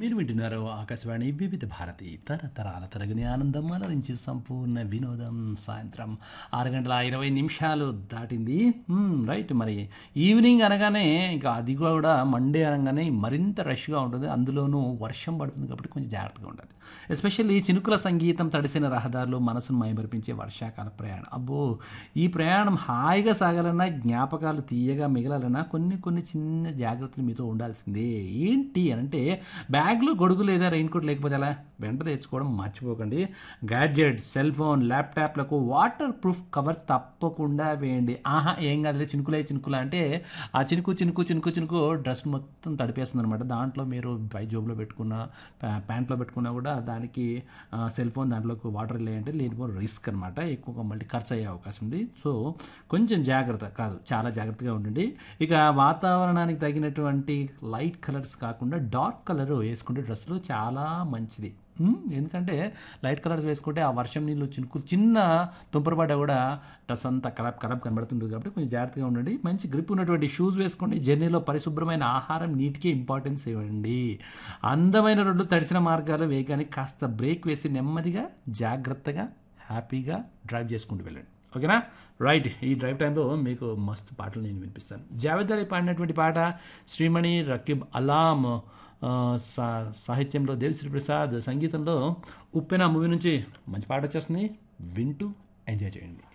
మీరు వింటున్నారు ఆకాశవాణి వివిధ భారతి తరతరాల తరగని ఆనందం అలరించి సంపూర్ణ వినోదం సాయంత్రం ఆరు గంటల ఇరవై నిమిషాలు దాటింది మ్మ్, రైట్ మరి ఈవినింగ్ అనగానే ఇంకా అది కూడా మండే అనగానే మరింత రష్గా ఉంటుంది అందులోనూ వర్షం పడుతుంది కాబట్టి కొంచెం జాగ్రత్తగా ఉండాలి ఎస్పెషల్లీ చినుకుల సంగీతం తడిసిన రహదారులు మనసును మైమరిపించే వర్షాకాల ప్రయాణం అబ్బో ఈ ప్రయాణం హాయిగా సాగాలన్నా జ్ఞాపకాలు తీయగా మిగలాలన్నా కొన్ని కొన్ని చిన్న జాగ్రత్తలు మీతో ఉండాల్సిందే ఏంటి అని అంటే బ్యాగ్లో గొడుగు లేదా రెయిన్ కోట్ లేకపోతే ఎలా వెంట తెచ్చుకోవడం మర్చిపోకండి గ్యాడ్జెట్ సెల్ ఫోన్ ల్యాప్టాప్లకు వాటర్ ప్రూఫ్ కవర్స్ తప్పకుండా వేయండి ఆహా ఏం కాదులే చినుకులే చినుకులే అంటే ఆ చినుకు చినుకు చినుకు చినుకు డ్రెస్ మొత్తం తడిపేస్తుంది అనమాట దాంట్లో మీరు పై జోబులో పెట్టుకున్న ప్యా- ప్యాంట్లో పెట్టుకున్నా కూడా దానికి ఆ, సెల్ ఫోన్ దాంట్లోకి వాటర్ లేదంటే లేనిపోయిన రిస్క్ అనమాట ఎక్కువగా మళ్ళీ ఖర్చు అయ్యే అవకాశం ఉంది సో కొంచెం జాగ్రత్త కాదు చాలా జాగ్రత్తగా ఉండండి ఇక వాతావరణానికి తగినటువంటి లైట్ కలర్స్ కాకుండా డార్క్ కలర్ వేసుకుంటే డ్రెస్సులు చాలా మంచిది ఉమ్, ఎందుకంటే లైట్ కలర్స్ వేసుకుంటే ఆ వర్షం నీళ్ళు చినుకు చిన్న తుంపరపడ్డా కూడా డ్రెస్ అంతా ఖరాబ్ ఖరాబ్ కనబడుతుంటుంది కాబట్టి కొంచెం జాగ్రత్తగా ఉండండి మంచి గ్రిప్ ఉన్నటువంటి షూస్ వేసుకోండి జర్నీలో పరిశుభ్రమైన ఆహారం నీటికి ఇంపార్టెన్స్ ఇవ్వండి అందమైన రోడ్లు తడిసిన మార్గాలు వేగానికి కాస్త బ్రేక్ వేసి నెమ్మదిగా జాగ్రత్తగా హ్యాపీగా డ్రైవ్ చేసుకుంటూ వెళ్ళండి ఓకేనా రైట్ ఈ డ్రైవ్ టైంలో మీకు మస్తు పాటలు నేను వినిపిస్తాను జావేద్ అలీ పాడినటువంటి పాట శ్రీమణి రకీబ్ అలాం ఆ, సా సాహిత్యంలో దేవిశ్రీ ప్రసాద్ సంగీతంలో ఉప్పెన మూవీ నుంచి మంచి పాట వచ్చేస్తుంది వింటూ ఎంజాయ్ చేయండి